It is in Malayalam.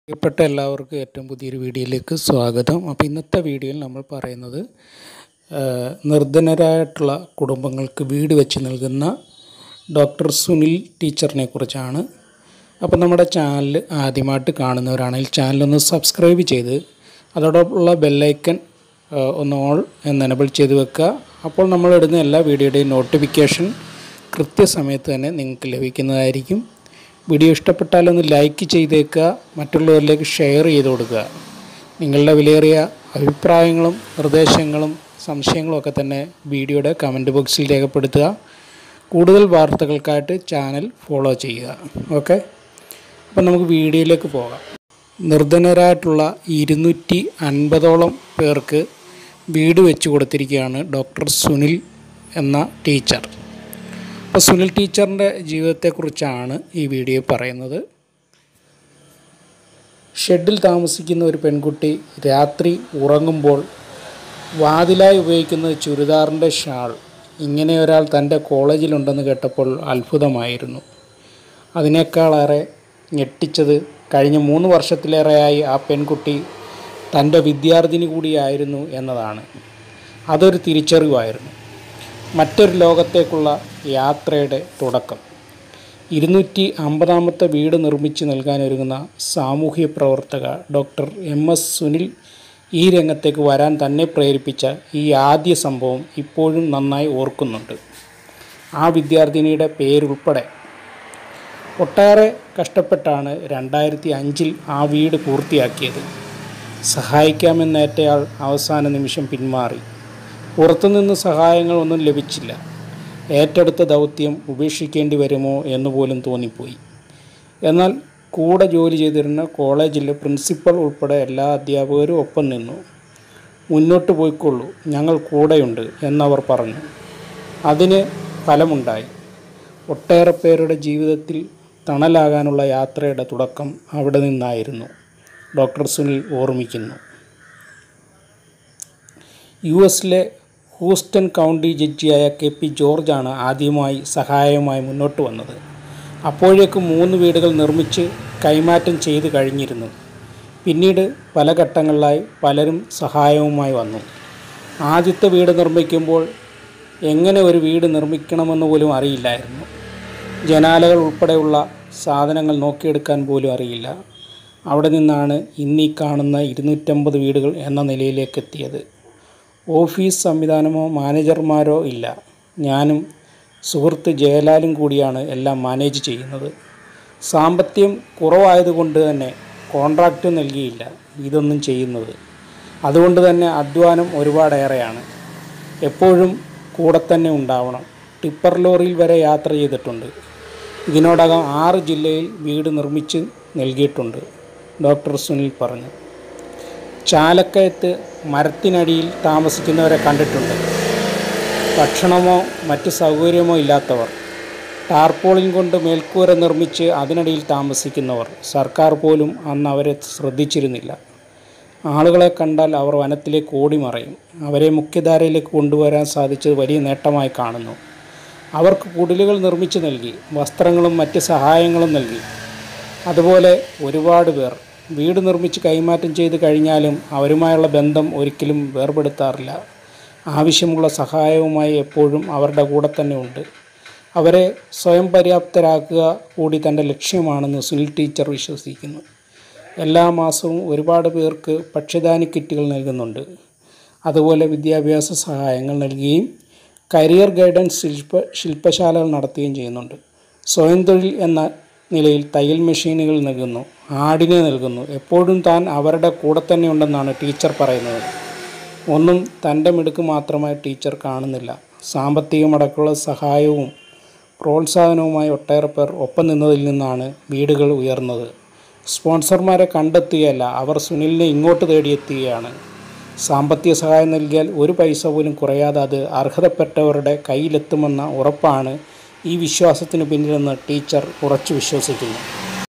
പ്രിയപ്പെട്ട എല്ലാവർക്കും ഏറ്റവും പുതിയൊരു വീഡിയോയിലേക്ക് സ്വാഗതം അപ്പോൾ ഇന്നത്തെ വീഡിയോയിൽ നമ്മൾ പറയുന്നത് ആ, നിർധനരായിട്ടുള്ള കുടുംബങ്ങൾക്ക് വീട് വെച്ച് നൽകുന്ന ഡോക്ടർ സുനിൽ ടീച്ചറിനെ കുറിച്ചാണ് അപ്പോൾ നമ്മുടെ ചാനൽ ആദ്യമായിട്ട് കാണുന്നവരാണെങ്കിൽ ചാനലൊന്ന് സബ്സ്ക്രൈബ് ചെയ്ത് അതോടൊപ്പമുള്ള ബെല്ലൈക്കൺ ആ, ഒന്ന് ഓൾ എന്ന് എനബിൾ ചെയ്ത് വെക്കുക അപ്പോൾ നമ്മൾ ഇടുന്ന എല്ലാ വീഡിയോയുടെയും നോട്ടിഫിക്കേഷൻ കൃത്യസമയത്ത് തന്നെ നിങ്ങൾക്ക് ലഭിക്കുന്നതായിരിക്കും വീഡിയോ ഇഷ്ടപ്പെട്ടാൽ ഒന്ന് ലൈക്ക് ചെയ്തേക്കുക മറ്റുള്ളവരിലേക്ക് ഷെയർ ചെയ്ത് കൊടുക്കുക നിങ്ങളുടെ വിലയേറിയ അഭിപ്രായങ്ങളും നിർദ്ദേശങ്ങളും സംശയങ്ങളും ഒക്കെ തന്നെ വീഡിയോയുടെ കമൻറ്റ് ബോക്സിൽ രേഖപ്പെടുത്തുക കൂടുതൽ വാർത്തകൾക്കായിട്ട് ചാനൽ ഫോളോ ചെയ്യുക ഓക്കെ അപ്പം നമുക്ക് വീഡിയോയിലേക്ക് പോകാം നിർധനരായിട്ടുള്ള ഇരുന്നൂറ്റി അൻപതോളം പേർക്ക് വീട് വെച്ച് കൊടുത്തിരിക്കുകയാണ് ഡോക്ടർ സുനിൽ എന്ന ടീച്ചർ അപ്പോൾ സുനിൽ ടീച്ചറിൻ്റെ ജീവിതത്തെക്കുറിച്ചാണ് ഈ വീഡിയോ പറയുന്നത് ഷെഡിൽ താമസിക്കുന്ന ഒരു പെൺകുട്ടി രാത്രി ഉറങ്ങുമ്പോൾ വാതിലായി ഉപയോഗിക്കുന്ന ചുരിദാറിൻ്റെ ഷാൾ ഇങ്ങനെ ഒരാൾ തൻ്റെ കോളേജിലുണ്ടെന്ന് കേട്ടപ്പോൾ അത്ഭുതമായിരുന്നു അതിനേക്കാളേറെ ഞെട്ടിച്ചത് കഴിഞ്ഞ മൂന്ന് വർഷത്തിലേറെയായി ആ പെൺകുട്ടി തൻ്റെ വിദ്യാർത്ഥിനി കൂടിയായിരുന്നു എന്നതാണ് അതൊരു തിരിച്ചറിവായിരുന്നു മറ്റൊരു ലോകത്തേക്കുള്ള യാത്രയുടെ തുടക്കം ഇരുന്നൂറ്റി അമ്പതാമത്തെ വീട് നിർമ്മിച്ച് നൽകാനൊരുങ്ങുന്ന സാമൂഹ്യ പ്രവർത്തക ഡോക്ടർ എം എസ് സുനിൽ ഈ രംഗത്തേക്ക് വരാൻ തന്നെ പ്രേരിപ്പിച്ച ഈ ആദ്യ സംഭവം ഇപ്പോഴും നന്നായി ഓർക്കുന്നുണ്ട് ആ വിദ്യാർത്ഥിനിയുടെ പേരുൾപ്പെടെ ഒട്ടേറെ കഷ്ടപ്പെട്ടാണ് രണ്ടായിരത്തി അഞ്ചിൽ ആ വീട് പൂർത്തിയാക്കിയത് സഹായിക്കാമെന്നേറ്റയാൾ അവസാന നിമിഷം പിന്മാറി പുറത്തുനിന്ന് സഹായങ്ങളൊന്നും ലഭിച്ചില്ല ഏറ്റെടുത്ത ദൗത്യം ഉപേക്ഷിക്കേണ്ടി വരുമോ എന്ന് പോലും തോന്നിപ്പോയി എന്നാൽ കൂടെ ജോലി ചെയ്തിരുന്ന കോളേജിലെ പ്രിൻസിപ്പൽ ഉൾപ്പെടെ എല്ലാ അധ്യാപകരും ഒപ്പം നിന്നു മുന്നോട്ട് പോയിക്കൊള്ളൂ ഞങ്ങൾ കൂടെയുണ്ട് എന്നവർ പറഞ്ഞു അതിന് ഫലമുണ്ടായി ഒട്ടേറെ പേരുടെ ജീവിതത്തിൽ തണലാകാനുള്ള യാത്രയുടെ തുടക്കം അവിടെ നിന്നായിരുന്നു ഡോക്ടർ സുനിൽ ഓർമ്മിക്കുന്നു യു എസിലെ ഹൂസ്റ്റൺ കൗണ്ടി ജഡ്ജിയായ കെ പി ജോർജാണ് ആദ്യമായി സഹായവുമായി മുന്നോട്ട് വന്നത് അപ്പോഴേക്കും മൂന്ന് വീടുകൾ നിർമ്മിച്ച് കൈമാറ്റം ചെയ്ത് കഴിഞ്ഞിരുന്നു പിന്നീട് പല ഘട്ടങ്ങളിലായി പലരും സഹായവുമായി വന്നു ആദ്യത്തെ വീട് നിർമ്മിക്കുമ്പോൾ എങ്ങനെ ഒരു വീട് നിർമ്മിക്കണമെന്ന് പോലും അറിയില്ലായിരുന്നു ജനാലകൾ ഉൾപ്പെടെയുള്ള സാധനങ്ങൾ നോക്കിയെടുക്കാൻ പോലും അറിയില്ല അവിടെ നിന്നാണ് ഇന്നീ കാണുന്ന ഇരുന്നൂറ്റമ്പത് വീടുകൾ എന്ന നിലയിലേക്ക് എത്തിയത് ഓഫീസ് സംവിധാനമോ മാനേജർമാരോ ഇല്ല ഞാനും സുഹൃത്ത് ജയലാലും കൂടിയാണ് എല്ലാം മാനേജ് ചെയ്യുന്നത് സാമ്പത്തികം കുറവായതുകൊണ്ട് തന്നെ കോൺട്രാക്റ്റ് നൽകിയില്ല ഇതൊന്നും ചെയ്യുന്നത് അതുകൊണ്ട് തന്നെ അധ്വാനം ഒരുപാടേറെയാണ് എപ്പോഴും കൂടെ തന്നെ ഉണ്ടാവണം ടിപ്പർ ലോറിയിൽ വരെ യാത്ര ചെയ്തിട്ടുണ്ട് ഇതിനോടകം ആറ് ജില്ലയിൽ വീട് നിർമ്മിച്ച് നൽകിയിട്ടുണ്ട് ഡോക്ടർ സുനിൽ പറഞ്ഞു ചാലക്കയത്ത് മരത്തിനടിയിൽ താമസിക്കുന്നവരെ കണ്ടിട്ടുണ്ട് ഭക്ഷണമോ മറ്റ് സൗകര്യമോ ഇല്ലാത്തവർ ടാർപോളിൻ കൊണ്ട് മേൽക്കൂര നിർമ്മിച്ച് അതിനടിയിൽ താമസിക്കുന്നവർ സർക്കാർ പോലും അന്ന് അവരെ ശ്രദ്ധിച്ചിരുന്നില്ല ആളുകളെ കണ്ടാൽ അവർ വനത്തിലേക്ക് ഓടിമറയും അവരെ മുഖ്യധാരയിലേക്ക് കൊണ്ടുവരാൻ സാധിച്ചത് വലിയ നേട്ടമായി കാണുന്നു അവർക്ക് കുടിലുകൾ നിർമ്മിച്ചു നൽകി വസ്ത്രങ്ങളും മറ്റ് സഹായങ്ങളും നൽകി അതുപോലെ ഒരുപാട് പേർ വീട് നിർമ്മിച്ച് കൈമാറ്റം ചെയ്ത് കഴിഞ്ഞാലും അവരുമായുള്ള ബന്ധം ഒരിക്കലും വേർപെടുത്താറില്ല ആവശ്യമുള്ള സഹായവുമായി എപ്പോഴും അവരുടെ കൂടെ തന്നെ ഉണ്ട് അവരെ സ്വയം പര്യാപ്തരാക്കുക കൂടി തൻ്റെ ലക്ഷ്യമാണെന്ന് സുനിൽ ടീച്ചർ വിശ്വസിക്കുന്നു എല്ലാ മാസവും ഒരുപാട് പേർക്ക് ഭക്ഷ്യധാന്യ കിറ്റുകൾ നൽകുന്നുണ്ട് അതുപോലെ വിദ്യാഭ്യാസ സഹായങ്ങൾ നൽകുകയും കരിയർ ഗൈഡൻസ് ശില്പ ശില്പശാലകൾ നടത്തുകയും ചെയ്യുന്നുണ്ട് സ്വയം തൊഴിൽ എന്ന നിലയിൽ തയ്യൽ മെഷീനുകൾ നൽകുന്നു ആടിനെ നൽകുന്നു എപ്പോഴും താൻ അവരുടെ കൂടെ തന്നെ ഉണ്ടെന്നാണ് ടീച്ചർ പറയുന്നത് ഒന്നും തൻ്റെ മിടുക്ക് മാത്രമായി ടീച്ചർ കാണുന്നില്ല സാമ്പത്തികമടക്കമുള്ള സഹായവും പ്രോത്സാഹനവുമായി ഒട്ടേറെ പേർ ഒപ്പം നിന്നതിൽ നിന്നാണ് വീടുകൾ ഉയർന്നത് സ്പോൺസർമാരെ കണ്ടെത്തുകയല്ല അവർ സുനിലിനെ ഇങ്ങോട്ട് തേടിയെത്തുകയാണ് സാമ്പത്തിക സഹായം നൽകിയാൽ ഒരു പൈസ പോലും കുറയാതെ അത് അർഹതപ്പെട്ടവരുടെ കയ്യിലെത്തുമെന്ന ഉറപ്പാണ് ഈ വിശ്വാസത്തിന് പിന്നിലെന്ന് ടീച്ചർ ഉറച്ചു വിശ്വസിക്കുന്നു